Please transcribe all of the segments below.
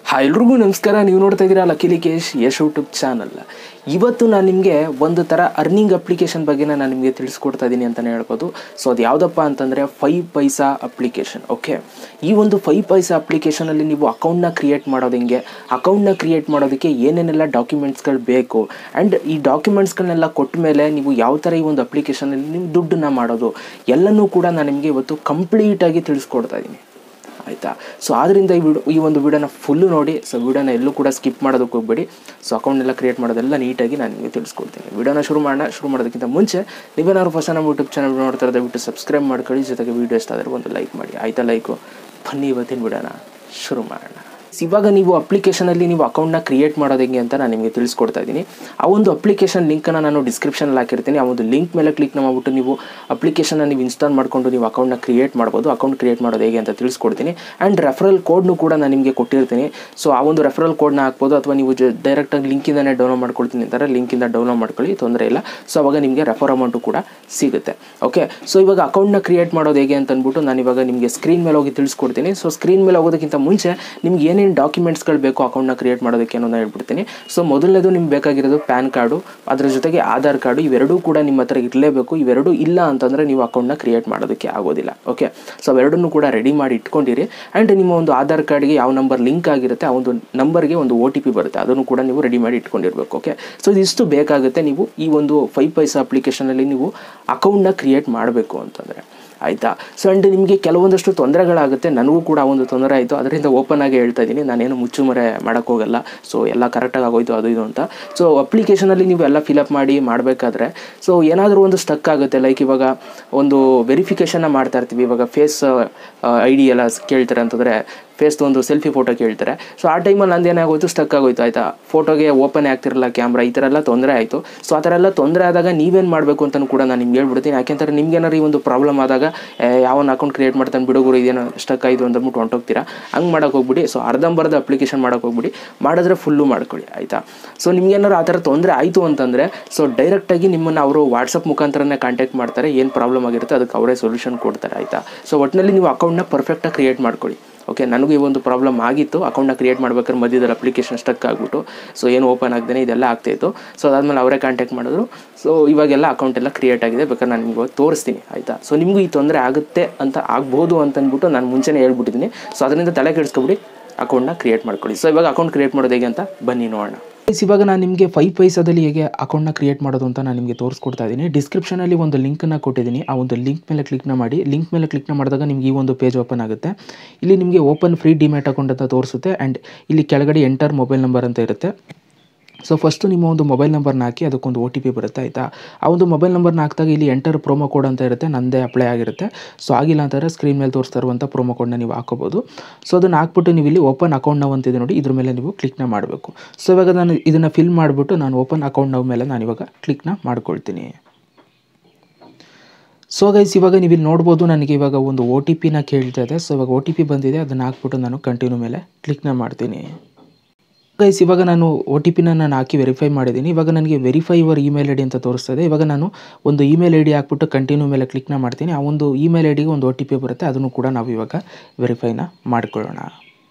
hi ಎಲ್ರಿಗೂ ನಮಸ್ಕಾರ ನೀವು ನೋಡ್ತಾ ಇದ್ದೀರಾ ಲಕಿಲಿ ಕೇಶ್ ಯಶ್ ಯೂಟ್ಯೂಬ್ ಚಾನಲ್ ಇವತ್ತು ನಾನು ನಿಮಗೆ ಒಂದು ಥರ ಅರ್ನಿಂಗ್ ಅಪ್ಲಿಕೇಶನ್ ಬಗ್ಗೆ ನಾನು ನಿಮಗೆ ತಿಳಿಸ್ಕೊಡ್ತಾ ಇದ್ದೀನಿ ಅಂತಲೇ ಹೇಳ್ಬೋದು ಸೊ ಅದು ಯಾವುದಪ್ಪ ಅಂತಂದರೆ ಫೈವ್ ಪೈಸಾ ಅಪ್ಲಿಕೇಶನ್ ಓಕೆ ಈ ಒಂದು ಫೈವ್ ಪೈಸಾ ಅಪ್ಲಿಕೇಶನಲ್ಲಿ ನೀವು ಅಕೌಂಟ್ನ ಕ್ರಿಯೇಟ್ ಮಾಡೋದು ಹೆಂಗೆ ಅಕೌಂಟ್ನ ಕ್ರಿಯೇಟ್ ಮಾಡೋದಕ್ಕೆ ಏನೇನೆಲ್ಲ ಡಾಕ್ಯುಮೆಂಟ್ಸ್ಗಳು ಬೇಕು ಆ್ಯಂಡ್ ಈ ಡಾಕ್ಯುಮೆಂಟ್ಸ್ಗಳನ್ನೆಲ್ಲ ಕೊಟ್ಟ ಮೇಲೆ ನೀವು ಯಾವ ಥರ ಈ ಒಂದು ಅಪ್ಲಿಕೇಶನಲ್ಲಿ ನೀವು ದುಡ್ಡನ್ನ ಮಾಡೋದು ಎಲ್ಲನೂ ಕೂಡ ನಾನು ನಿಮಗೆ ಇವತ್ತು ಕಂಪ್ಲೀಟಾಗಿ ತಿಳಿಸ್ಕೊಡ್ತಾ ಇದ್ದೀನಿ ಆಯಿತಾ ಸೊ ಆದ್ದರಿಂದ ಈ ವಿಡಿಯೋ ಈ ಒಂದು ವಿಡಿಯೋನ ಫುಲ್ಲು ನೋಡಿ ಸೊ ವಿಡಿಯೋನ ಎಲ್ಲೂ ಕೂಡ ಸ್ಕಿಪ್ ಮಾಡೋದಕ್ಕೆ ಹೋಗ್ಬೇಡಿ ಸೊ ಅಕೌಂಟ್ನೆಲ್ಲ ಕ್ರಿಯೇಟ್ ಮಾಡೋದೆಲ್ಲ ನೀಟಾಗಿ ನಾನು ನಿಮಗೆ ತಿಳಿಸ್ಕೊಡ್ತೀನಿ ವಿಡಿಯೋನ ಶುರು ಮಾಡೋಣ ಶುರು ಮಾಡೋದಕ್ಕಿಂತ ಮುಂಚೆ ನೀವೇನಾದ್ರು ಫಸ್ಟ್ ನಮ್ಮ ಯೂಟ್ಯೂಬ್ ಚಾನಲ್ ನೋಡ್ತಾ ಇರೋದು ದಯವಿಟ್ಟು ಸಬ್ಸ್ಕ್ರೈಬ್ ಮಾಡ್ಕೊಳ್ಳಿ ಜೊತೆಗೆ ವಿಡಿಯೋ ಇಷ್ಟ ಆದರೆ ಒಂದು ಲೈಕ್ ಮಾಡಿ ಆಯಿತಾ ಲೈಕು ಬನ್ನಿ ಇವತ್ತಿನ ವಿಡಿಯೋನ ಶುರು ಮಾಡೋಣ ಇವಾಗ ನೀವು ಅಪ್ಲಿಕೇಶನಲ್ಲಿ ನೀವು ಅಕೌಂಟ್ನ ಕ್ರಿಯೇಟ್ ಮಾಡೋದು ಹೆಂಗೆ ಅಂತ ನಾನು ನಿಮಗೆ ತಿಳಿಸ್ಕೊಡ್ತಾ ಇದ್ದೀನಿ ಆ ಒಂದು ಅಪ್ಲಿಕೇಶನ್ ಲಿಂಕನ್ನು ನಾನು ಡಿಸ್ಕ್ರಿಪ್ಷನಲ್ಲಿ ಹಾಕಿರ್ತೀನಿ ಆ ಒಂದು ಲಿಂಕ್ ಮೇಲೆ ಕ್ಲಿಕ್ ಮಾಡ್ಬಿಟ್ಟು ನೀವು ಅಪ್ಲಿಕೇಶನ್ನ ನೀವು ಇನ್ಸ್ಟಾಲ್ ಮಾಡಿಕೊಂಡು ನೀವು ಅಕೌಂಟ್ನ ಕ್ರಿಯೇಟ್ ಮಾಡ್ಬೋದು ಅಕೌಂಟ್ ಕ್ರಿಯೇಟ್ ಮಾಡೋದು ಹೇಗೆ ಅಂತ ತಿಳಿಸ್ಕೊಡ್ತೀನಿ ಆ್ಯಂಡ್ ರೆಫರಲ್ ಕೋಡ್ನು ಕೂಡ ನಾನು ನಿಮಗೆ ಕೊಟ್ಟಿರ್ತೀನಿ ಸೊ ಆ ಒಂದು ರೆಫರಲ್ ಕೋಡ್ನ ಹಾಕ್ಬೋದು ಅಥವಾ ನೀವು ಜ ಡೈರೆಕ್ಟಾಗಿ ಲಿಂಕಿಂದನೇ ಡೌನ್ಲೋಡ್ ಮಾಡ್ಕೊಳ್ತೀನಿ ಅಂತಾರೆ ಲಿಂಕಿಂದ ಡೌನ್ಲೋಡ್ ಮಾಡ್ಕೊಳ್ಳಿ ತೊಂದರೆ ಇಲ್ಲ ಸೊ ಅವಾಗ ನಿಮಗೆ ರೆಫರ್ ಅಮೌಂಟು ಕೂಡ ಸಿಗುತ್ತೆ ಓಕೆ ಸೊ ಇವಾಗ ಅಕೌಂಟ್ನ ಕ್ರಿಯೇಟ್ ಮಾಡೋದು ಹೇಗೆ ಅಂತ ಅಂದ್ಬಿಟ್ಟು ನಾನು ಇವಾಗ ನಿಮಗೆ ಸ್ಕ್ರೀನ್ ಮೇಲೆ ಹೋಗಿ ತಿಳಿಸ್ಕೊಡ್ತೀನಿ ಸೊ ಸ್ಕ್ರೀನ್ ಮೇಲೆ ಹೋಗೋದಕ್ಕಿಂತ ಮುಂಚೆ ನಿಮ್ಗೆ ಏನೇನು ಡಾಕ್ಯುಮೆಂಟ್ಸ್ಗಳು ಬೇಕು ಅಕೌಂಟ್ನ ಕ್ರಿಯೇಟ್ ಮಾಡೋದಕ್ಕೆ ಅನ್ನೋದನ್ನ ಹೇಳ್ಬಿಡ್ತೀನಿ ಸೊ ಮೊದಲನೇದು ನಿಮ್ಗೆ ಬೇಕಾಗಿರೋದು ಪ್ಯಾನ್ ಕಾರ್ಡು ಅದ್ರ ಜೊತೆಗೆ ಆಧಾರ್ ಕಾರ್ಡು ಇವೆರಡೂ ಕೂಡ ನಿಮ್ಮ ಹತ್ರ ಇರಲೇಬೇಕು ಇವೆರಡೂ ಇಲ್ಲ ಅಂತಂದರೆ ನೀವು ಅಕೌಂಟ್ನ ಕ್ರಿಯೇಟ್ ಮಾಡೋದಕ್ಕೆ ಆಗೋದಿಲ್ಲ ಓಕೆ ಸೊ ಅವೆರಡನ್ನೂ ಕೂಡ ರೆಡಿ ಮಾಡಿ ಇಟ್ಕೊಂಡಿರಿ ಆ್ಯಂಡ್ ನಿಮ್ಮ ಒಂದು ಆಧಾರ್ ಕಾರ್ಡ್ಗೆ ಯಾವ ನಂಬರ್ ಲಿಂಕ್ ಆಗಿರುತ್ತೆ ಆ ಒಂದು ನಂಬರ್ಗೆ ಒಂದು ಒ ಟಿ ಪಿ ಬರುತ್ತೆ ಅದನ್ನು ಕೂಡ ನೀವು ರೆಡಿ ಮಾಡಿ ಇಟ್ಕೊಂಡಿರ್ಬೇಕು ಓಕೆ ಸೊ ಇದಿಷ್ಟು ಬೇಕಾಗುತ್ತೆ ನೀವು ಈ ಒಂದು ಫೈವ್ ಪೈಸಾ ಅಪ್ಲಿಕೇಶನಲ್ಲಿ ನೀವು ಅಕೌಂಟ್ನ ಕ್ರಿಯೇಟ್ ಮಾಡಬೇಕು ಅಂತಂದರೆ ಆಯಿತಾ ಸೊ ಆ್ಯಂಡ್ ನಿಮಗೆ ಕೆಲವೊಂದಷ್ಟು ತೊಂದರೆಗಳಾಗುತ್ತೆ ನನಗೂ ಕೂಡ ಒಂದು ತೊಂದರೆ ಆಯಿತು ಅದರಿಂದ ಓಪನ್ ಆಗಿ ಹೇಳ್ತಾ ಇದ್ದೀನಿ ನಾನೇನು ಮುಚ್ಚುಮರೆ ಮಾಡೋಕ್ಕೋಗಲ್ಲ ಸೊ ಎಲ್ಲ ಕರೆಕ್ಟಾಗಿ ಆಗೋಯ್ತು ಅದು ಇದು ಅಂತ ಸೊ ಅಪ್ಲಿಕೇಶನಲ್ಲಿ ನೀವು ಎಲ್ಲ ಫಿಲಪ್ ಮಾಡಿ ಮಾಡಬೇಕಾದ್ರೆ ಸೊ ಏನಾದರೂ ಒಂದು ಸ್ಟಕ್ ಆಗುತ್ತೆ ಲೈಕ್ ಇವಾಗ ಒಂದು ವೆರಿಫಿಕೇಷನ್ನ ಮಾಡ್ತಾ ಇರ್ತೀವಿ ಇವಾಗ ಫೇಸ್ ಐ ಡಿ ಎಲ್ಲ ಕೇಳ್ತಾರೆ ಅಂತಂದರೆ ಫೇಸ್ದು ಒಂದು ಸೆಲ್ಫಿ ಫೋಟೋ ಕೇಳ್ತಾರೆ ಸೊ ಆ ಟೈಮಲ್ಲಿ ನಂದು ಏನಾಗೋಯ್ತು ಸ್ಟಕ್ ಆಗೋಯ್ತು ಆಯಿತಾ ಫೋಟೋಗೆ ಓಪನ್ ಆಗ್ತಿರಲ್ಲ ಕ್ಯಾಮ್ರಾ ಈ ಥರ ಎಲ್ಲ ತೊಂದರೆ ಆಯಿತು ಸೊ ಆ ಥರ ಎಲ್ಲ ತೊಂದರೆ ಆದಾಗ ನೀವೇನು ಮಾಡಬೇಕು ಅಂತಲೂ ಕೂಡ ನಾನು ನಿಮ್ಗೆ ಹೇಳ್ಬಿಡ್ತೀನಿ ಯಾಕೆಂತಾರೆ ನಿಮ್ಗೆ ಏನಾರು ಈ ಒಂದು ಪ್ರಾಬ್ಲಮ್ ಆದಾಗ ಯಾವನ್ ಅಕೌಂಟ್ ಕ್ರಿಯೇಟ್ ಮಾಡ್ತಾನೆ ಬಿಡುಗರು ಇದೇನೋ ಸ್ಟಕ್ ಆಯಿತು ಅಂದ್ಬಿಟ್ಟು ಹೊಂಟೋಗ್ತೀರಾ ಹಂಗೆ ಮಾಡೋಕೆ ಹೋಗ್ಬಿಡಿ ಸೊ ಅರ್ಧಂಬರ್ಧ ಅಪ್ಲಿಕೇಶನ್ ಮಾಡೋಕೆ ಹೋಗ್ಬಿಡಿ ಮಾಡಿದ್ರೆ ಫುಲ್ಲು ಮಾಡ್ಕೊಳ್ಳಿ ಆಯಿತಾ ಸೊ ನಿಮ್ಗೇನಾರು ಆ ಥರ ತೊಂದರೆ ಆಯಿತು ಅಂತಂದರೆ ಸೊ ಡೈರೆಕ್ಟಾಗಿ ನಿಮ್ಮನ್ನು ಅವರು ವಾಟ್ಸಪ್ ಮುಖಾಂತರನೇ ಕಾಂಟ್ಯಾಕ್ಟ್ ಮಾಡ್ತಾರೆ ಏನು ಪ್ರಾಬ್ಲಮ್ ಆಗಿರುತ್ತೆ ಅದಕ್ಕೆ ಅವರೇ ಸೊಲ್ಯೂಷನ್ ಕೊಡ್ತಾರೆ ಆಯಿತಾ ಸೊ ಒಟ್ಟಿನಲ್ಲಿ ನೀವು ಅಕೌಂಟ್ನ ಪರ್ಫೆಕ್ಟಾಗಿ ಕ್ರಿಯೇಟ್ ಮಾಡ್ಕೊಳ್ಳಿ ಓಕೆ ನನಗೂ ಈ ಒಂದು ಪ್ರಾಬ್ಲಮ್ ಆಗಿತ್ತು ಅಕೌಂಟ್ನ ಕ್ರಿಯೇಟ್ ಮಾಡ್ಬೇಕಾದ್ರೆ ಮಧ್ಯದಲ್ಲಿ ಅಪ್ಲಿಕೇಶನ್ ಸ್ಟಕ್ ಆಗಿಬಿಟ್ಟು ಸೊ ಏನು ಓಪನ್ ಆಗದೇ ಇದೆಲ್ಲ ಆಗ್ತಾಯಿತ್ತು ಸೊ ಅದಾದಮೇಲೆ ಅವರೇ ಕಾಂಟ್ಯಾಕ್ಟ್ ಮಾಡಿದ್ರು ಸೊ ಇವಾಗೆಲ್ಲ ಅಕೌಂಟ್ ಎಲ್ಲ ಕ್ರಿಯೇಟ್ ಆಗಿದೆ ಬೇಕಾದ್ರೆ ನಾನು ನಿಮ್ಗೆ ತೋರಿಸ್ತೀನಿ ಆಯಿತಾ ಸೊ ನಿಮಗೂ ಈ ತೊಂದರೆ ಆಗುತ್ತೆ ಅಂತ ಆಗ್ಬೋದು ಅಂತ ಅಂದ್ಬಿಟ್ಟು ನಾನು ಮುಂಚೆನೇ ಹೇಳ್ಬಿಟ್ಟಿದ್ದೀನಿ ಸೊ ಅದರಿಂದ ತಲೆ ಕೆಡಿಸ್ಕೊಬಿಡಿ ಅಕೌಂಟ್ನ ಕ್ರಿಯೇಟ್ ಮಾಡ್ಕೊಳ್ಳಿ ಸೊ ಇವಾಗ ಅಕೌಂಟ್ ಕ್ರಿಯೇಟ್ ಮಾಡೋದು ಹೇಗೆ ಅಂತ ಬನ್ನಿ ನೋಡೋಣ ಇವಾಗ ನಾನು ನಿಮಗೆ ಫೈವ್ ಪೈಸಾದಲ್ಲಿ ಹೇಗೆ ಅಕೌಂಟ್ನ ಕ್ರಿಯೇಟ್ ಮಾಡೋದು ಅಂತ ನಾನು ನಿಮಗೆ ತೋರಿಸ್ಕೊಡ್ತಾ ಇದ್ದೀನಿ ಡಿಸ್ಕ್ರಿಪ್ಷನಲ್ಲಿ ಒಂದು ಲಿಂಕನ್ನು ಕೊಟ್ಟಿದ್ದೀನಿ ಆ ಒಂದು ಲಿಂಕ್ ಮೇಲೆ ಕ್ಲಿಕ್ನ ಮಾಡಿ ಲಿಂಕ್ ಮೇಲೆ ಕ್ಲಿಕ್ನ ಮಾಡಿದಾಗ ನಿಮ್ಗೆ ಈ ಒಂದು ಪೇಜ್ ಓಪನ್ ಆಗುತ್ತೆ ಇಲ್ಲಿ ನಿಮಗೆ ಓಪನ್ ಫ್ರೀ ಡಿಮ್ಯಾಟ್ ಅಕೌಂಟ್ ಅಂತ ತೋರಿಸುತ್ತೆ ಆ್ಯಂಡ್ ಇಲ್ಲಿ ಕೆಳಗಡೆ ಎಂಟರ್ ಮೊಬೈಲ್ ನಂಬರ್ ಅಂತ ಇರುತ್ತೆ ಸೊ ಫಸ್ಟು ನಿಮ್ಮ ಒಂದು ಮೊಬೈಲ್ ನಂಬರ್ನ ಹಾಕಿ ಅದಕ್ಕೊಂದು ಒ ಟಿ ಪಿ ಬರುತ್ತೆ ಆಯಿತಾ ಆ ಒಂದು ಮೊಬೈಲ್ ನಂಬರ್ನ ಹಾಕಿದಾಗ ಇಲ್ಲಿ ಎಂಟರ್ ಪ್ರೋಮೋ ಕೋಡ್ ಅಂತ ಇರುತ್ತೆ ನಂದೇ ಅಪ್ಲೈ ಆಗಿರುತ್ತೆ ಸೊ ಆಗಿಲ್ಲ ಅಂತಂದರೆ ಸ್ಕ್ರೀನ್ ಮೇಲೆ ತೋರಿಸ್ತಾ ಇರುವಂಥ ಪ್ರೋಮೋ ಕೋಡ್ನ ನೀವು ಹಾಕೋಬೋದು ಸೊ ಅದನ್ನು ಹಾಕ್ಬಿಟ್ಟು ನೀವು ಇಲ್ಲಿ ಓಪನ್ ಅಕೌಂಟ್ ನಾವು ಅಂತಿದೆ ನೋಡಿ ಇದ್ರ ಮೇಲೆ ನೀವು ಕ್ಲಿಕ್ನ ಮಾಡಬೇಕು ಸೊ ಇವಾಗ ನಾನು ಇದನ್ನು ಫಿಲ್ ಮಾಡಿಬಿಟ್ಟು ನಾನು ಓಪನ್ ಅಕೌಂಟ್ ನಾವು ಮೇಲೆ ನಾನು ಇವಾಗ ಕ್ಲಿಕ್ನ ಮಾಡ್ಕೊಳ್ತೀನಿ ಸೊ ಗೈಸ್ ಇವಾಗ ನೀವು ಇಲ್ಲಿ ನೋಡ್ಬೋದು ನನಗೆ ಇವಾಗ ಒಂದು ಒ ಟಿ ಪಿನ ಕೇಳ್ತಾ ಇದೆ ಸೊ ಇವಾಗ ಒ ಟಿ ಪಿ ಬಂದಿದೆ ಅದನ್ನು ಹಾಕ್ಬಿಟ್ಟು ನಾನು ಕಂಟಿನ್ಯೂ ಮೇಲೆ ಕ್ಲಿಕ್ನ ಮಾಡ್ತೀನಿ ಗೈಸ್ ಇವಾಗ ನಾನು ಒ ಟಿ ಪಿನ ನಾನು ಹಾಕಿ ವೆರಿಫೈ ಮಾಡಿದ್ದೀನಿ ಇವಾಗ ನನಗೆ verify your email I D ಅಂತ ತೋರಿಸ್ತಾ ಇದೆ ಇವಾಗ ನಾನು ಒಂದು ಇಮೇಲ್ ಐ ಡಿ ಹಾಕ್ಬಿಟ್ಟು ಕಂಟಿನ್ಯೂ ಮೇಲೆ ಕ್ಲಿಕ್ನ ಮಾಡ್ತೀನಿ ಆ ಒಂದು ಇಮೇಲ್ ಐ ಡಿಗೆ ಒಂದು ಒ ಟಿ ಪಿ ಬರುತ್ತೆ ಅದನ್ನು ಕೂಡ ನಾವು ಇವಾಗ ವೆರಿಫೈನ ಮಾಡ್ಕೊಳ್ಳೋಣ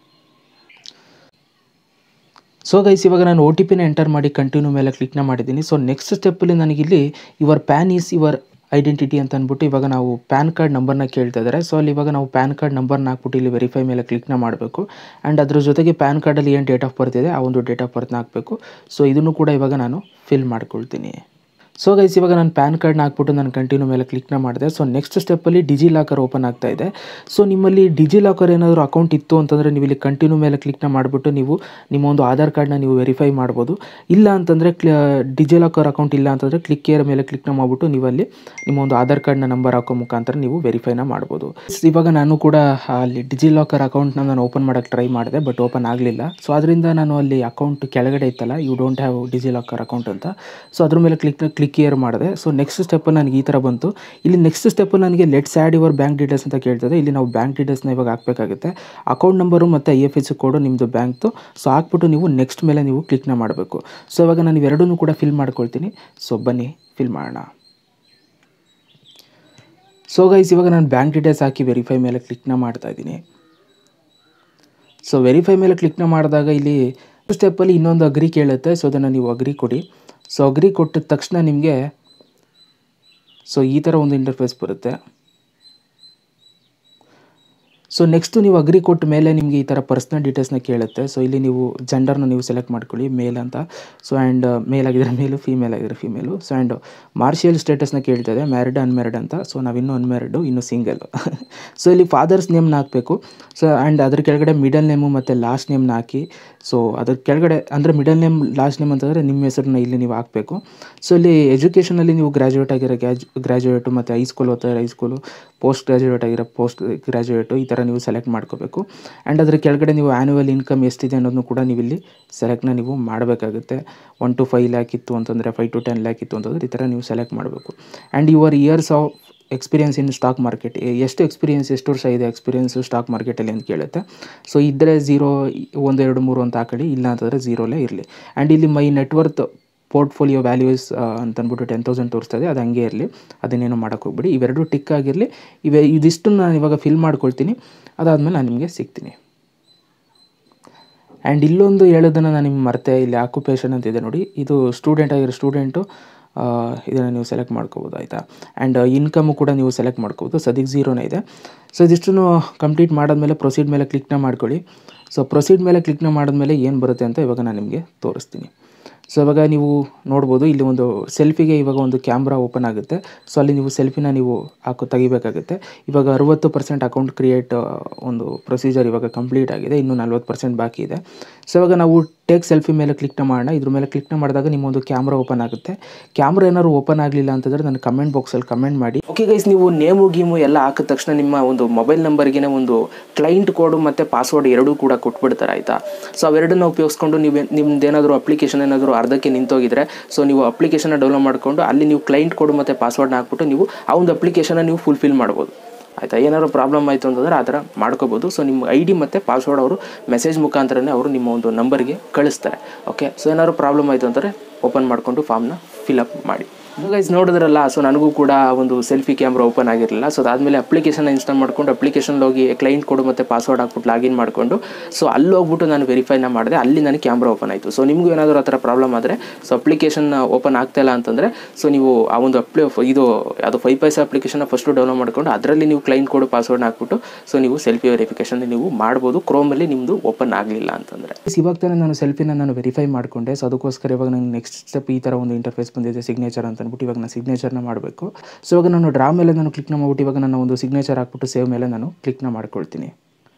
ಸೊ ಗೈಸ್ ಇವಾಗ ನಾನು ಒ ಟಿ ಪಿನ ಎಂಟರ್ ಮಾಡಿ ಕಂಟಿನ್ಯೂ ಮೇಲೆ ಕ್ಲಿಕ್ನ ಮಾಡಿದ್ದೀನಿ ಸೊ ನೆಕ್ಸ್ಟ್ ಸ್ಟೆಪ್ಪಲ್ಲಿ ನನಗಿಲ್ಲಿ your PAN is your identity ಅಂತ ಅಂದ್ಬಿಟ್ಟು ಇವಾಗ ನಾವು ಪ್ಯಾನ್ ಕಾರ್ಡ್ ನಂಬರ್ನ ಕೇಳ್ತಾ ಇದ್ದಾರೆ ಸೊ ಅಲ್ಲಿ ಇವಾಗ ನಾವು ಪ್ಯಾನ್ ಕಾರ್ಡ್ ನಂಬರ್ನ ಹಾಕ್ಬಿಟ್ಟು ಇಲ್ಲಿ ವೆರಿಫೈ ಮೇಲೆ ಕ್ಲಿಕ್ನ ಮಾಡಬೇಕು ಆ್ಯಂಡ್ ಅದ್ರ ಜೊತೆಗೆ ಪ್ಯಾನ್ ಕಾರ್ಡಲ್ಲಿ ಏನು ಡೇಟ್ ಆಫ್ ಬರ್ತ್ ಇದೆ ಆ ಒಂದು ಡೇಟ್ ಆಫ್ ಬರ್ತ್ನ ಹಾಕಬೇಕು ಸೊ ಇದನ್ನು ಕೂಡ ಇವಾಗ ನಾನು ಫಿಲ್ ಮಾಡ್ಕೊಳ್ತೀನಿ ಸೊ ಗೈಸ್ ಇವಾಗ ನಾನು ಪ್ಯಾನ್ ಕಾರ್ಡ್ನ ಹಾಕ್ಬಿಟ್ಟು ನಾನು ಕಂಟಿನ್ಯೂ ಮೇಲೆ ಕ್ಲಿಕ್ನ ಮಾಡಿದೆ ಸೊ ನೆಕ್ಸ್ಟ್ ಸ್ಟೆಪ್ಪಲ್ಲಿ ಡಿಜಿ ಲಾಕರ್ ಓಪನ್ ಆಗ್ತಾ ಇದೆ ಸೊ ನಿಮ್ಮಲ್ಲಿ ಡಿಜಿ ಲಾಕರ್ ಏನಾದರೂ ಅಕೌಂಟ್ ಇತ್ತು ಅಂತಂದರೆ ನೀವು ಇಲ್ಲಿ ಕಂಟಿನ್ಯೂ ಮೇಲೆ ಕ್ಲಿಕ್ನ ಮಾಡಿಬಿಟ್ಟು ನೀವು ನಿಮ್ಮ ಒಂದು ಆಧಾರ್ ಕಾರ್ಡ್ನ ನೀವು ವೆರಿಫೈ ಮಾಡ್ಬೋದು ಇಲ್ಲ ಅಂತಂದರೆ ಕ್ಲ ಡಿಜಿ ಲಾಕರ್ ಅಕೌಂಟ್ ಇಲ್ಲ ಅಂತಂದರೆ ಕ್ಲಿಕ್ ಏರ್ ಮೇಲೆ ಕ್ಲಿಕ್ನ ಮಾಡಿಬಿಟ್ಟು ನೀವು ಅಲ್ಲಿ ನಿಮ್ಮ ಒಂದು ಆಧಾರ್ ಕಾರ್ಡ್ನ ನಂಬರ್ ಹಾಕೋ ಮುಖಾಂತರ ನೀವು ವೆರಿಫೈನ ಮಾಡ್ಬೋದು ಇವಾಗ ನಾನು ಕೂಡ ಅಲ್ಲಿ ಡಿಜಿ ಲಾಕರ್ ಅಕೌಂಟ್ನ ನಾನು ಓಪನ್ ಮಾಡೋಕ್ಕೆ ಟ್ರೈ ಮಾಡಿದೆ ಬಟ್ ಓಪನ್ ಆಗಲಿಲ್ಲ ಸೊ ಅದರಿಂದ ನಾನು ಅಲ್ಲಿ ಅಕೌಂಟ್ ಕೆಳಗಡೆ ಇತ್ತಲ್ಲ you don't have DigiLocker account ಅಂತ ಸೊ ಅದ್ರ ಮೇಲೆ ಕ್ಲಿಕ್ ಕ್ಲಿಕ್ ಇಯರ್ ಮಾಡಿದೆ ಸೊ ನೆಕ್ಸ್ಟ್ ಸ್ಟೆಪ್ ನನಗೆ ಈ ಥರ ಬಂತು ಇಲ್ಲಿ ನೆಕ್ಸ್ಟ್ ಸ್ಟೆಪ್ ನನಗೆ let's add your bank details ಅಂತ ಕೇಳ್ತದೆ ಇಲ್ಲಿ ನಾವು ಬ್ಯಾಂಕ್ ಡೀಟೇಲ್ಸ್ನ ಇವಾಗ ಹಾಕಬೇಕಾಗುತ್ತೆ ಅಕೌಂಟ್ ನಂಬರು ಮತ್ತು ಐ ಎಫ್ ಎಸ್ ಕೋಡು ನಿಮ್ಮದು ಬ್ಯಾಂಕ್ದು ಸೊ ಹಾಕ್ಬಿಟ್ಟು ನೀವು ನೆಕ್ಸ್ಟ್ ಮೇಲೆ ನೀವು ಕ್ಲಿಕ್ನ ಮಾಡಬೇಕು ಸೊ ಇವಾಗ ನಾನು ಇವೆರಡನ್ನೂ ಕೂಡ ಫಿಲ್ ಮಾಡ್ಕೊಳ್ತೀನಿ ಸೊ ಬನ್ನಿ ಫಿಲ್ ಮಾಡೋಣ ಸೊ ಗೈಸ್ ಇವಾಗ ನಾನು ಬ್ಯಾಂಕ್ ಡೀಟೇಲ್ಸ್ ಹಾಕಿ ವೆರಿಫೈ ಮೇಲೆ ಕ್ಲಿಕ್ನ ಮಾಡ್ತಾ ಇದ್ದೀನಿ ಸೊ ವೆರಿಫೈ ಮೇಲೆ ಕ್ಲಿಕ್ನ ಮಾಡಿದಾಗ ಇಲ್ಲಿ ಸ್ಟೆಪ್ಪಲ್ಲಿ ಇನ್ನೊಂದು ಅಗ್ರಿ ಕೇಳುತ್ತೆ ಸೊ ಅದನ್ನು ನೀವು ಅಗ್ರಿ ಕೊಡಿ ಸೊ ಅಗ್ರಿ ಕೊಟ್ಟಿದ ತಕ್ಷಣ ನಿಮಗೆ ಸೊ ಈ ಥರ ಒಂದು ಇಂಟರ್ಫೇಸ್ ಬರುತ್ತೆ ಸೊ ನೆಕ್ಸ್ಟು ನೀವು ಅಗ್ರಿ ಕೊಟ್ಟ ಮೇಲೆ ನಿಮಗೆ ಈ ಥರ ಪರ್ಸ್ನಲ್ ಡೀಟೇಲ್ಸ್ನ ಕೇಳುತ್ತೆ ಸೊ ಇಲ್ಲಿ ನೀವು ಜೆಂಡರ್ನ ನೀವು ಸೆಲೆಕ್ಟ್ ಮಾಡ್ಕೊಳ್ಳಿ ಮೇಲ್ ಅಂತ ಸೊ ಆ್ಯಂಡ್ ಮೇಲ್ ಆಗಿದ್ರೆ ಮೇಲು ಫೀಮೇಲ್ ಆಗಿದ್ರೆ ಫೀಮೇಲು ಸೊ ಆ್ಯಂಡ್ ಮಾರ್ಷಿಯಲ್ ಸ್ಟೇಟಸ್ನ ಕೇಳ್ತದೆ ಮ್ಯಾರಿಡ್ ಅನ್ಮ್ಯಾರಿಡ್ ಅಂತ ಸೊ ನಾವಿನ್ನೂ ಅನ್ಮ್ಯಾರಿಡು ಇನ್ನೂ ಸಿಂಗಲ್ ಸೊ ಇಲ್ಲಿ ಫಾದರ್ಸ್ ನೇಮ್ನ ಹಾಕಬೇಕು ಸೊ ಆ್ಯಂಡ್ ಅದ್ರ ಕೆಳಗಡೆ ಮಿಡಲ್ ನೇಮು ಮತ್ತು ಲಾಸ್ಟ್ ನೇಮ್ನ ಹಾಕಿ ಸೊ ಅದ್ರ ಕೆಳಗಡೆ ಅಂದರೆ ಮಿಡಲ್ ನೇಮ್ ಲಾಸ್ಟ್ ನೇಮ್ ಅಂತಂದರೆ ನಿಮ್ಮ ಹೆಸರನ್ನ ಇಲ್ಲಿ ನೀವು ಹಾಕಬೇಕು ಸೊ ಇಲ್ಲಿ ಎಜುಕೇಷನಲ್ಲಿ ನೀವು ಗ್ರ್ಯಾಜುಯೇಟ್ ಆಗಿರೋ ಗ್ರ್ಯಾಜ್ ಗ್ರ್ಯಾಜುಯೇಟು ಮತ್ತು ಹೈಸ್ಕೂಲ್ ಓದ್ತಾರೆ ಹೈಸ್ಕೂಲು ಪೋಸ್ಟ್ ಗ್ರ್ಯಾಜುಯೇಟ್ ಆಗಿರೋ ಪೋಸ್ಟ್ ಗ್ರ್ಯಾಜುಯೇಟು ಈ ಥರ ನೀವು ಸೆಲೆಕ್ಟ್ ಮಾಡ್ಕೋಬೇಕು ಆ್ಯಂಡ್ ಅದ್ರ ಕೆಳಗಡೆ ನೀವು ಆ್ಯನ್ಯುವಲ್ ಇನ್ಕಮ್ ಎಷ್ಟಿದೆ ಅನ್ನೋದನ್ನು ಕೂಡ ನೀವು ಇಲ್ಲಿ ಸೆಲೆಕ್ಟ್ನ ನೀವು ಮಾಡಬೇಕಾಗುತ್ತೆ ಒನ್ ಟು ಫೈವ್ ಲ್ಯಾಕ್ ಇತ್ತು ಅಂತಂದರೆ ಫೈವ್ ಟು ಟೆನ್ ಲ್ಯಾಕ್ ಇತ್ತು ಅಂತಂದರೆ ಈ ಥರ ನೀವು ಸೆಲೆಕ್ಟ್ ಮಾಡಬೇಕು and your years of experience in stock market ಎಷ್ಟು ಎಕ್ಸ್ಪೀರಿಯನ್ಸ್ ಎಷ್ಟು ವರ್ಷ ಇದೆ ಎಕ್ಸ್ಪೀರಿಯನ್ಸು ಸ್ಟಾಕ್ ಮಾರ್ಕೆಟಲ್ಲಿ ಅಂತ ಕೇಳುತ್ತೆ ಸೊ ಇದ್ದರೆ ಝೀರೋ ಒಂದು ಎರಡು ಮೂರು ಅಂತ ಹಾಕೊಳ್ಳಿ ಇಲ್ಲ ಅಂತಂದರೆ ಝೀರೋಲೇ ಇರಲಿ ಆ್ಯಂಡ್ ಇಲ್ಲಿ ಮೈ ನೆಟ್ವರ್ತ್ ಪೋರ್ಟ್ಫೋಲಿಯೋ ವ್ಯಾಲ್ಯೂಸ್ ಅಂತ ಅಂದ್ಬಿಟ್ಟು ಟೆನ್ ತೌಸಂಡ್ ತೋರಿಸ್ತದೆ ಅದು ಹಂಗೆ ಇರಲಿ ಅದನ್ನೇನು ಮಾಡೋಕ್ಕೆ ಹೋಗ್ಬಿಡಿ ಇವೆರಡು ಟಿಕ್ ಆಗಿರಲಿ ಇವೆ ಇದಿಷ್ಟು ನಾನು ಇವಾಗ ಫಿಲ್ ಮಾಡ್ಕೊಳ್ತೀನಿ ಅದಾದಮೇಲೆ ನಾನು ನಿಮಗೆ ಸಿಗ್ತೀನಿ ಆ್ಯಂಡ್ ಇಲ್ಲೊಂದು ಹೇಳೋದನ್ನು ನಾನು ನಿಮ್ಗೆ ಮರ್ತೆ ಇಲ್ಲಿ ಆಕ್ಯುಪೇಷನ್ ಅಂತ ಇದೆ ನೋಡಿ ಇದು ಸ್ಟೂಡೆಂಟ್ ಆಗಿರೋ ಸ್ಟೂಡೆಂಟು ಇದನ್ನು ನೀವು ಸೆಲೆಕ್ಟ್ ಮಾಡ್ಕೋಬೋದು ಆಯಿತಾ ಆ್ಯಂಡ್ ಇನ್ಕಮು ಕೂಡ ನೀವು ಸೆಲೆಕ್ಟ್ ಮಾಡ್ಕೋಬೋದು ಸದ್ಯಕ್ಕೆ ಝೀರೋನೇ ಇದೆ ಸೊ ಇದಿಷ್ಟನ್ನು ಕಂಪ್ಲೀಟ್ ಮಾಡಾದ್ಮೇಲೆ ಪ್ರೊಸೀಡ್ ಮೇಲೆ ಕ್ಲಿಕ್ನ ಮಾಡ್ಕೊಳ್ಳಿ ಸೊ ಪ್ರೊಸೀಡ್ ಮೇಲೆ ಕ್ಲಿಕ್ನ ಮಾಡಿದ್ಮೇಲೆ ಏನು ಬರುತ್ತೆ ಅಂತ ಇವಾಗ ನಾನು ನಿಮಗೆ ತೋರಿಸ್ತೀನಿ ಸೊ ಇವಾಗ ನೀವು ನೋಡ್ಬೋದು ಇಲ್ಲಿ ಒಂದು ಸೆಲ್ಫಿಗೆ ಇವಾಗ ಒಂದು ಕ್ಯಾಮ್ರಾ ಓಪನ್ ಆಗುತ್ತೆ ಸೊ ಅಲ್ಲಿ ನೀವು ಸೆಲ್ಫಿನ ನೀವು ಹಾಕೋ ತೆಗಿಬೇಕಾಗುತ್ತೆ ಇವಾಗ ಅರುವತ್ತು ಪರ್ಸೆಂಟ್ ಅಕೌಂಟ್ ಕ್ರಿಯೇಟ್ ಒಂದು ಪ್ರೊಸೀಜರ್ ಇವಾಗ ಕಂಪ್ಲೀಟ್ ಆಗಿದೆ ಇನ್ನು ನಲ್ವತ್ತು ಪರ್ಸೆಂಟ್ ಬಾಕಿ ಇದೆ ಸೊ ಇವಾಗ ನಾವು ಟೇಕ್ ಸೆಲ್ಫಿ ಮೇಲೆ ಕ್ಲಿಕ್ನ ಮಾಡೋಣ ಇದ್ರ ಮೇಲೆ ಕ್ಲಿಕ್ನ ಮಾಡಿದಾಗ ನಿಮ್ಮೊಂದು ಕ್ಯಾಮ್ರಾ ಓಪನ್ ಆಗುತ್ತೆ ಕ್ಯಾಮ್ರಾ ಏನಾದ್ರು ಓಪನ್ ಆಗಲಿಲ್ಲ ಅಂತಂದರೆ ನನ್ನ ಕಮೆಂಟ್ ಬಾಕ್ಸಲ್ಲಿ ಕಮೆಂಟ್ ಮಾಡಿ ಓಕೆ ಗೈಸ್ ನೀವು ನೇಮು ಗೀಮು ಎಲ್ಲ ಹಾಕಿದ ತಕ್ಷಣ ನಿಮ್ಮ ಒಂದು ಮೊಬೈಲ್ ನಂಬರ್ಗೆ ಒಂದು ಕ್ಲೈಂಟ್ ಕೋಡು ಮತ್ತು ಪಾಸ್ವರ್ಡ್ ಎರಡೂ ಕೂಡ ಕೊಟ್ಬಿಡ್ತಾರೆ ಆಯಿತಾ ಸೊ ಅವೆರಡನ್ನ ಉಪಯೋಗಿಸ್ಕೊಂಡು ನೀವು ನಿಮ್ದು ಏನಾದರೂ ಅಪ್ಲಿಕೇಶನ್ ಏನಾದರೂ ಅರ್ಧಕ್ಕೆ ನಿಂತೋಗಿದ್ರೆ ಸೊ ನೀವು ಅಪ್ಲಿಕೇಶನ್ನ ಡೌನ್ಲೋಡ್ ಮಾಡಿಕೊಂಡು ಅಲ್ಲಿ ನೀವು ಕ್ಲೈಂಟ್ ಕೋಡ್ ಮತ್ತು ಪಾಸ್ವರ್ಡ್ನ ಹಾಕ್ಬಿಟ್ಟು ನೀವು ಆ ಒಂದು ಅಪ್ಲಿಕೇಶನ್ನ ನೀವು ಫುಲ್ಫಿಲ್ ಮಾಡ್ಬೋದು ಆಯಿತಾ ಏನಾದ್ರು ಪ್ರಾಬ್ಲಮ್ ಆಯಿತು ಅಂತಂದರೆ ಆ ಥರ ಮಾಡ್ಕೋಬೋದು ಸೊ ನಿಮ್ಮ ಐ ಡಿ ಮತ್ತು ಪಾಸ್ವರ್ಡ್ ಅವರು ಮೆಸೇಜ್ ಮುಖಾಂತರನೇ ಅವರು ನಿಮ್ಮ ಒಂದು ನಂಬರ್ಗೆ ಕಳಿಸ್ತಾರೆ ಓಕೆ ಸೊ ಏನಾದ್ರು ಪ್ರಾಬ್ಲಮ್ ಆಯಿತು ಅಂದರೆ ಓಪನ್ ಮಾಡಿಕೊಂಡು ಫಾರ್ಮ್ನ ಫಿಲಪ್ ಮಾಡಿ ಗೈಸ್ ನೋಡಿದ್ರಲ್ಲ ಸೊ ನನಗೂ ಕೂಡ ಒಂದು ಸೆಲ್ಫಿ ಕ್ಯಾಮ್ರಾ ಓಪನ್ ಆಗಿರಲಿಲ್ಲ ಸೊ ಅದಾದಮೇಲೆ ಅಪ್ಲಿಕೇಶನ್ ಇನ್ಸ್ಟಾಲ್ ಮಾಡ್ಕೊಂಡು ಅಪ್ಲಿಕೇಶನ್ ಹೋಗಿ ಕ್ಲೈಂಟ್ ಕೊಡು ಮತ್ತು ಪಾಸ್ವರ್ಡ್ ಹಾಕ್ಬಿಟ್ಟು ಲಾಗಿನ್ ಮಾಡಿಕೊಂಡು ಸೊ ಅಲ್ಲಿ ಹೋಗ್ಬಿಟ್ಟು ನಾನು ವೆರಿಫೈನ ಮಾಡಿದೆ ಅಲ್ಲಿ ನನಗೆ ಕ್ಯಾಮ್ರಾ ಓಪನ್ ಆಯಿತು ಸೊ ನಿಮಗೂ ಏನಾದರೂ ಆ ಥರ ಪ್ರಾಬ್ಲಮ್ ಆದರೆ ಸೊ ಅಪ್ಲಿಕೇಶನ್ ಓಪನ್ ಆಗ್ತಾಯಿಲ್ಲ ಅಂತಂದರೆ ಸೊ ನೀವು ಆ ಒಂದು ಅಪ್ಲಿ ಇದು ಅದು ಫೈವ್ ಪೈಸಾ ಅಪ್ಲಿಕೇಶನ್ನ ಫಸ್ಟು ಡೌನ್ಲೋಡ್ ಮಾಡ್ಕೊಂಡು ಅದರಲ್ಲಿ ನೀವು ಕ್ಲೈಂಟ್ ಕೊಡು ಪಾಸ್ವರ್ಡ್ನ ಹಾಕ್ಬಿಟ್ಟು ಸೊ ನೀವು ಸೆಲ್ಫಿ ವೆರಿಫಿಕೇಷನ್ ನೀವು ಮಾಡ್ಬೋದು ಕ್ರೋಮಲ್ಲಿ ನಿಮ್ಮದು ಓಪನ್ ಆಗಲಿಲ್ಲ ಅಂತಂದರೆ ಇವಾಗ ತಾನೇ ನಾನು ಸೆಲ್ಫಿನ ನಾನು ವೆರಿಫೈ ಮಾಡಿಕೊಂಡೆ ಸೊ ಅದಕ್ಕೋಸ್ಕರ ಇವಾಗ ನಂಗೆ ನೆಕ್ಸ್ಟ್ ಸ್ಟೆಪ್ ಈ ಥರ ಒಂದು ಇಂಟರ್ಫೇಸ್ ಬಂದಿದೆ ಸಿಗ್ನೇಚರ್ ಅಂತ ಅಂದ್ಬಿಟ್ಟು ಇವಾಗ ನಾನು ಸಿಗ್ನೇಚರ್ನ ಮಾಡಬೇಕು ಸೊ ಇವಾಗ ನಾನು ಡ್ರಾ ಮೇಲೆ ನಾನು ಕ್ಲಿಕ್ನ ಮಾಡ್ಬಿಟ್ಟು ಇವಾಗ ನನ್ನ ಒಂದು ಸಿಗ್ನೇಚರ್ ಹಾಕ್ಬಿಟ್ಟು ಸೇವ್ ಮೇಲೆ ನಾನು ಕ್ಲಿಕ್ನ ಮಾಡ್ಕೊಳ್ತೀನಿ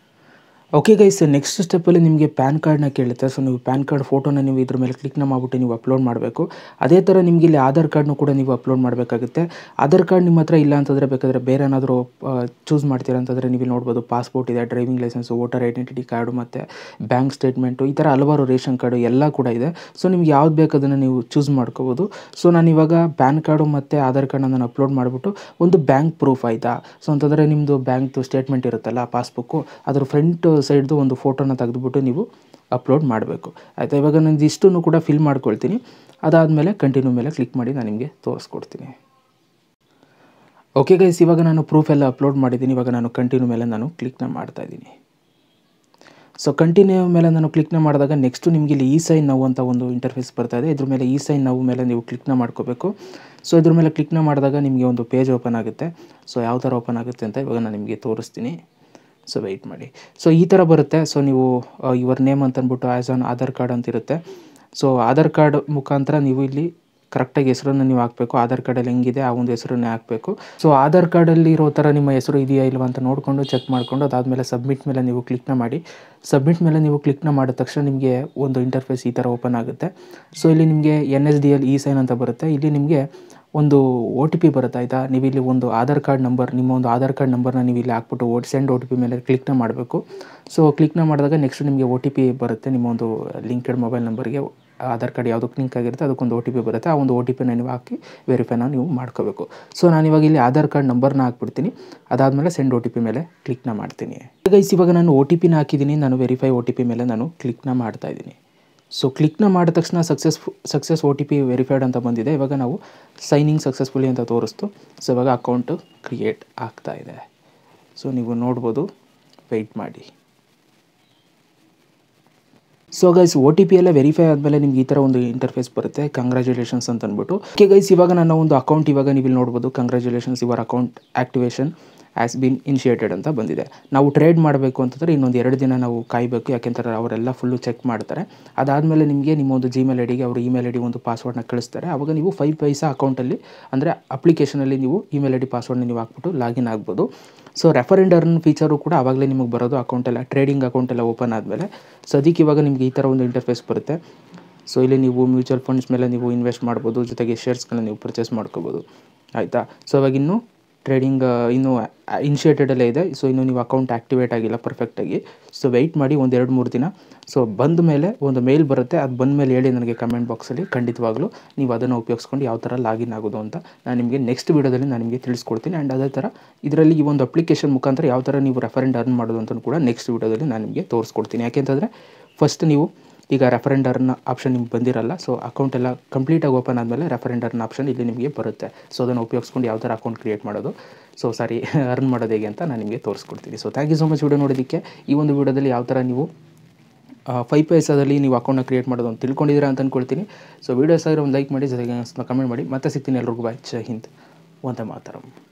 ಓಕೆ ಗೈಸ್ ನೆಕ್ಸ್ಟ್ ಸ್ಟೆಪ್ಪಲ್ಲಿ ನಿಮಗೆ ಪ್ಯಾನ್ ಕಾರ್ಡ್ನ ಕೇಳುತ್ತೆ ಸೊ ನೀವು ಪ್ಯಾನ್ ಕಾರ್ಡ್ ಫೋಟೋನ ನೀವು ಇದ್ರ ಮೇಲೆ ಕ್ಲಿಕ್ನ ಮಾಡಿಬಿಟ್ಟು ನೀವು ಅಪ್ಲೋಡ್ ಮಾಡಬೇಕು ಅದೇ ಥರ ನಿಮಗೆ ಇಲ್ಲಿ ಆಧಾರ್ ಕಾರ್ಡ್ನು ಕೂಡ ನೀವು ಅಪ್ಲೋಡ್ ಮಾಡಬೇಕಾಗುತ್ತೆ ಆಧಾರ್ ಕಾರ್ಡ್ ನಿಮ್ಮ ಹತ್ರ ಇಲ್ಲ ಅಂತಂದರೆ ಬೇಕಾದರೆ ಬೇರೆ ಏನಾದರೂ ಚೂಸ್ ಮಾಡ್ತೀರಾ ಅಂತಂದರೆ ನೀವು ಇಲ್ಲಿ ನೋಡ್ಬೋದು ಪಾಸ್ಪೋರ್ಟ್ ಇದೆ driving license voter identity card ಮತ್ತು ಬ್ಯಾಂಕ್ ಸ್ಟೇಟ್ಮೆಂಟು ಈ ಥರ ಹಲವಾರು ರೇಷನ್ ಕಾರ್ಡು ಎಲ್ಲ ಕೂಡ ಇದೆ ಸೊ ನಿಮ್ಗೆ ಯಾವ್ದು ಬೇಕು ಅದನ್ನು ನೀವು ಚೂಸ್ ಮಾಡ್ಕೋಬೋದು ಸೊ ನಾನು ಇವಾಗ ಪ್ಯಾನ್ ಕಾರ್ಡು ಮತ್ತು ಆಧಾರ್ ಕಾರ್ಡ್ನ ನಾನು ಅಪ್ಲೋಡ್ ಮಾಡಿಬಿಟ್ಟು ಒಂದು ಬ್ಯಾಂಕ್ ಪ್ರೂಫ್ ಆಯಿತಾ ಸೊ ಅಂತಂದರೆ ನಿಮ್ಮದು ಬ್ಯಾಂಕ್ದು ಸ್ಟೇಟ್ಮೆಂಟ್ ಇರುತ್ತಲ್ಲ ಪಾಸ್ಬುಕ್ಕು ಅದ್ರ ಫ್ರಂಟ್ ಸೈಡ್ದು ಒಂದು ಫೋಟೋನ ತೆಗೆದುಬಿಟ್ಟು ನೀವು ಅಪ್ಲೋಡ್ ಮಾಡಬೇಕು ಆಯಿತಾ ಇವಾಗ ನಾನು ಇಷ್ಟನ್ನು ಕೂಡ ಫಿಲ್ ಮಾಡ್ಕೊಳ್ತೀನಿ ಅದಾದಮೇಲೆ ಕಂಟಿನ್ಯೂ ಮೇಲೆ ಕ್ಲಿಕ್ ಮಾಡಿ ನಾನು ನಿಮಗೆ ತೋರಿಸ್ಕೊಡ್ತೀನಿ ಓಕೆ ಗೈಸ್ ಇವಾಗ ನಾನು ಪ್ರೂಫ್ ಎಲ್ಲ ಅಪ್ಲೋಡ್ ಮಾಡಿದ್ದೀನಿ ಇವಾಗ ನಾನು ಕಂಟಿನ್ಯೂ ಮೇಲೆ ನಾನು ಕ್ಲಿಕ್ನ ಮಾಡ್ತಾ ಇದ್ದೀನಿ ಸೊ ಕಂಟಿನ್ಯೂ ಮೇಲೆ ನಾನು ಕ್ಲಿಕ್ನ ಮಾಡಿದಾಗ ನೆಕ್ಸ್ಟು ನಿಮಗೆ ಇಲ್ಲಿ ಈ ಸೈನ್ ನಾವು ಅಂತ ಒಂದು ಇಂಟರ್ಫೇಸ್ ಬರ್ತಾ ಇದೆ ಇದ್ರ ಮೇಲೆ ಈ ಸೈನ್ ನಾವು ಮೇಲೆ ನೀವು ಕ್ಲಿಕ್ನ ಮಾಡ್ಕೋಬೇಕು ಸೊ ಇದ್ರ ಮೇಲೆ ಕ್ಲಿಕ್ನ ಮಾಡಿದಾಗ ನಿಮಗೆ ಒಂದು ಪೇಜ್ ಓಪನ್ ಆಗುತ್ತೆ ಸೊ ಯಾವ ಥರ ಓಪನ್ ಆಗುತ್ತೆ ಅಂತ ಇವಾಗ ನಾನು ನಿಮಗೆ ತೋರಿಸ್ತೀನಿ ಸೊ ವೆಯ್ಟ್ ಮಾಡಿ ಸೊ ಈ ಥರ ಬರುತ್ತೆ ಸೊ ನೀವು ಯುವರ್ ನೇಮ್ ಅಂತ ಅಂದ್ಬಿಟ್ಟು ಆ್ಯಸ್ ಆನ್ ಆಧಾರ್ ಕಾರ್ಡ್ ಅಂತ ಇರುತ್ತೆ ಸೊ ಆಧಾರ್ ಕಾರ್ಡ್ ಮುಖಾಂತರ ನೀವು ಇಲ್ಲಿ ಕರೆಕ್ಟಾಗಿ ಹೆಸರನ್ನು ನೀವು ಹಾಕಬೇಕು ಆಧಾರ್ ಕಾರ್ಡಲ್ಲಿ ಹೆಂಗಿದೆ ಆ ಒಂದು ಹೆಸರನ್ನೇ ಹಾಕಬೇಕು ಸೊ ಆಧಾರ್ ಕಾರ್ಡಲ್ಲಿ ಇರೋ ಥರ ನಿಮ್ಮ ಹೆಸರು ಇದೆಯಾ ಇಲ್ವಾ ಅಂತ ನೋಡಿಕೊಂಡು ಚೆಕ್ ಮಾಡಿಕೊಂಡು ಅದಾದಮೇಲೆ ಸಬ್ಮಿಟ್ ಮೇಲೆ ನೀವು ಕ್ಲಿಕ್ನ ಮಾಡಿ ಸಬ್ಮಿಟ್ ಮೇಲೆ ನೀವು ಕ್ಲಿಕ್ನ ಮಾಡಿದ ತಕ್ಷಣ ನಿಮಗೆ ಒಂದು ಇಂಟರ್ಫೇಸ್ ಈ ಥರ ಓಪನ್ ಆಗುತ್ತೆ ಸೊ ಇಲ್ಲಿ ನಿಮಗೆ N S D L e sign ಅಂತ ಬರುತ್ತೆ ಇಲ್ಲಿ ನಿಮಗೆ ಒಂದು ಒ ಟಿ ಪಿ ಬರುತ್ತೆ ಆಯಿತಾ ನೀವು ಇಲ್ಲಿ ಒಂದು ಆಧಾರ್ ಕಾರ್ಡ್ ನಂಬರ್ ನಿಮ್ಮ ಒಂದು ಆಧಾರ್ ಕಾರ್ಡ್ ನಂಬರ್ನ ನೀವು ಇಲ್ಲಿ ಹಾಕ್ಬಿಟ್ಟು ಓಟ್ ಸೆಂಡ್ ಒ ಟಿ ಪಿ ಮೇಲೆ ಕ್ಲಿಕ್ನ ಮಾಡಬೇಕು ಸೊ ಕ್ಲಿಕ್ನ ಮಾಡಿದಾಗ ನೆಕ್ಸ್ಟ್ ನಿಮಗೆ ಒ ಟಿ ಪಿ ಬರುತ್ತೆ ನಿಮ್ಮ ಒಂದು ಲಿಂಕೆಡ್ ಮೊಬೈಲ್ ನಂಬರ್ಗೆ ಆಧಾರ್ ಕಾರ್ಡ್ ಯಾವುದಕ್ಕೆ ಲಿಂಕ್ ಆಗಿರುತ್ತೆ ಅದಕ್ಕೊಂದು ಒ ಟಿ ಪಿ ಬರುತ್ತೆ ಆ ಒಂದು ಒ ಟಿ ಪಿನ ನೀವು ಹಾಕಿ ವೆರಿಫೈನ ನೀವು ಮಾಡ್ಕೋಬೇಕು ಸೊ ನಾನು ಇವಾಗ ಇಲ್ಲಿ ಆಧಾರ್ ಕಾರ್ಡ್ ನಂಬರ್ನ ಹಾಕ್ಬಿಡ್ತೀನಿ ಅದಾದಮೇಲೆ ಸೆಂಡ್ ಒ ಟಿ ಪಿ ಮೇಲೆ ಕ್ಲಿಕ್ನ ಮಾಡ್ತೀನಿ ಗೈಸ್ ಇವಾಗ ನಾನು ಒ ಟಿ ಪಿನ ಹಾಕಿದ್ದೀನಿ ನಾನು ವೆರಿಫೈ ಒ ಟಿ ಪಿ ಮೇಲೆ ನಾನು ಕ್ಲಿಕ್ನ ಮಾಡ್ತಾ ಇದ್ದೀನಿ ಸೊ ಕ್ಲಿಕ್ನ ಮಾಡಿದ ತಕ್ಷಣ successful success O T P verified ಅಂತ ಬಂದಿದೆ ಇವಾಗ ನಾವು ಸೈನಿಂಗ್ ಸಕ್ಸಸ್ಫುಲಿ ಅಂತ ತೋರಿಸ್ತು ಸೊ ಇವಾಗ ಅಕೌಂಟು ಕ್ರಿಯೇಟ್ ಆಗ್ತಾ ಇದೆ ಸೊ ನೀವು ನೋಡ್ಬೋದು ವೆಯ್ಟ್ ಮಾಡಿ so guys O T P ಎಲ್ಲ ವೆರಿಫೈ ಆದಮೇಲೆ ನಿಮ್ಗೆ ಈ ಥರ ಒಂದು ಇಂಟರ್ಫೇಸ್ ಬರುತ್ತೆ ಕಂಗ್ರ್ಯಾಚುಲೇಷನ್ಸ್ ಅಂತ ಅಂದ್ಬಿಟ್ಟು ಓಕೆ ಗೈಸ್ ಇವಾಗ ನನ್ನ ಒಂದು ಅಕೌಂಟ್ ಇವಾಗ ನೀವು ಇಲ್ಲಿ ನೋಡ್ಬೋದು congratulations your account activation has been initiated ಅಂತ ಬಂದಿದೆ ನಾವು ಟ್ರೇಡ್ ಮಾಡಬೇಕು ಅಂತಂದರೆ ಇನ್ನೊಂದು ಎರಡು ದಿನ ನಾವು ಕಾಯಬೇಕು ಯಾಕೆಂತಾರೆ ಅವರೆಲ್ಲ ಫುಲ್ಲು ಚೆಕ್ ಮಾಡ್ತಾರೆ ಅದಾದಮೇಲೆ ನಿಮಗೆ ನಿಮ್ಮ ಒಂದು ಜಿಮೇಲ್ ಐ ಡಿಗೆ ಅವರು ಇಮೇಲ್ ಐ ಡಿ ಒಂದು ಪಾಸ್ವರ್ಡ್ನ ಕಳಿಸ್ತಾರೆ ಆವಾಗ ನೀವು ಫೈವ್ ಪೈಸಾ ಅಕೌಂಟಲ್ಲಿ ಅಂದರೆ ಅಪ್ಲಿಕೇಶನಲ್ಲಿ ನೀವು ಇಮೇಲ್ ಐ ಡಿ ಪಾಸ್ವರ್ಡ್ನ ನೀವು ಹಾಕ್ಬಿಟ್ಟು ಲಾಗಿನ್ ಆಗ್ಬೋದು ಸೊ ರೆಫರೆಂಡ್ ಅರ್ನ್ ಫೀಚರು ಕೂಡ ಆವಾಗಲೇ ನಿಮಗೆ ಬರೋದು ಅಕೌಂಟ್ ಎಲ್ಲ ಟ್ರೇಡಿಂಗ್ ಅಕೌಂಟ್ ಎಲ್ಲ ಓಪನ್ ಆದಮೇಲೆ ಸೊ ಅದಕ್ಕೆ ಇವಾಗ ನಿಮಗೆ ಈ ಥರ ಒಂದು ಇಂಟರ್ಫೇಸ್ ಬರುತ್ತೆ ಸೊ ಇಲ್ಲಿ ನೀವು ಮ್ಯೂಚುವಲ್ ಫಂಡ್ಸ್ ಮೇಲೆ ನೀವು ಇನ್ವೆಸ್ಟ್ ಮಾಡ್ಬೋದು ಜೊತೆಗೆ ಶೇರ್ಸ್ಗಳನ್ನ ನೀವು ಪರ್ಚೇಸ್ ಮಾಡ್ಕೋಬೋದು ಆಯಿತಾ ಸೊ ಇವಾಗ ಇನ್ನು ಟ್ರೇಡಿಂಗ್ ಇನ್ನೂ ಇನಿಷಿಯೇಟೆಡಲ್ಲೇ ಇದೆ ಸೊ ಇನ್ನು ನೀವು ಅಕೌಂಟ್ ಆ್ಯಕ್ಟಿವೇಟ್ ಆಗಿಲ್ಲ ಪರ್ಫೆಕ್ಟಾಗಿ ಸೊ ವೆಯ್ಟ್ ಮಾಡಿ ಒಂದು ಎರಡು ಮೂರು ದಿನ ಸೊ ಬಂದ ಮೇಲೆ ಒಂದು ಮೇಲ್ ಬರುತ್ತೆ ಅದು ಬಂದ ಮೇಲೆ ಹೇಳಿ ನನಗೆ ಕಮೆಂಟ್ ಬಾಕ್ಸಲ್ಲಿ ಖಂಡಿತವಾಗ್ಲೂ ನೀವು ಅದನ್ನು ಉಪಯೋಗಿಸ್ಕೊಂಡು ಯಾವ ಥರ ಲಾಗಿನ್ ಆಗೋದು ಅಂತ ನಾನು ನಿಮಗೆ ನೆಕ್ಸ್ಟ್ ವೀಡಿಯೋದಲ್ಲಿ ನಾನು ನಿಮಗೆ ತಿಳಿಸ್ಕೊಡ್ತೀನಿ ಆ್ಯಂಡ್ ಅದೇ ಥರ ಇದರಲ್ಲಿ ಈ ಒಂದು ಅಪ್ಲಿಕೇಶನ್ ಮುಖಾಂತರ ಯಾವ ಥರ ನೀವು ರೆಫರೆಂಡ್ ಅರ್ನ್ ಮಾಡೋದು ಅಂತ ಕೂಡ ನೆಕ್ಸ್ಟ್ ವೀಡಿಯೋದಲ್ಲಿ ನಾನು ನಿಮಗೆ ತೋರಿಸ್ಕೊಡ್ತೀನಿ ಯಾಕೆಂತಂದರೆ ಫಸ್ಟ್ ನೀವು ಈಗ ರೆಫರೆಂಡರ್ನ ಆಪ್ಷನ್ ನಿಮ್ಗೆ ಬಂದಿರಲ್ಲ ಸೊ ಅಕೌಂಟ್ ಎಲ್ಲ ಕಂಪ್ಲೀಟಾಗಿ ಓಪನ್ ಆದಮೇಲೆ ರೆಫರೆಂಡರ್ನ ಆಪ್ಷನ್ ಇಲ್ಲಿ ನಿಮಗೆ ಬರುತ್ತೆ ಸೊ ಅದನ್ನು ಉಪಯೋಗಿಸ್ಕೊಂಡು ಯಾವ ಥರ ಅಕೌಂಟ್ ಕ್ರಿಯೇಟ್ ಮಾಡೋದು ಸೊ ಸಾರಿ ಅರ್ನ್ ಮಾಡೋದು ಹೇಗೆ ಅಂತ ನಾನು ನಿಮಗೆ ತೋರಿಸ್ಕೊಡ್ತೀನಿ so thank you so much video ನೋಡೋದಕ್ಕೆ ಈ ಒಂದು ವಿಡಿಯೋದಲ್ಲಿ ಯಾವ ಥರ ನೀವು ಫೈವ್ ಪೈಸಾದಲ್ಲಿ ನೀವು ಅಕೌಂಟ್ನ ಕ್ರಿಯೇಟ್ ಮಾಡೋದು ಅಂತ ತಿಳ್ಕೊಂಡಿದ್ದೀರಾ ಅಂತ ಅಂದ್ಕೊಳ್ತೀನಿ ಸೊ ವೀಡಿಯೋಸ್ ಆಗಿರೋ ಒಂದು ಲೈಕ್ ಮಾಡಿ ಜೊತೆಗೆ ಕಮೆಂಟ್ ಮಾಡಿ ಮತ್ತೆ ಸಿಗ್ತೀನಿ ಎಲ್ರಿಗೂ ಬಾಯ್ ಜೈ ಹಿಂದ್ ಒಂದೇ ಮಾತರಂ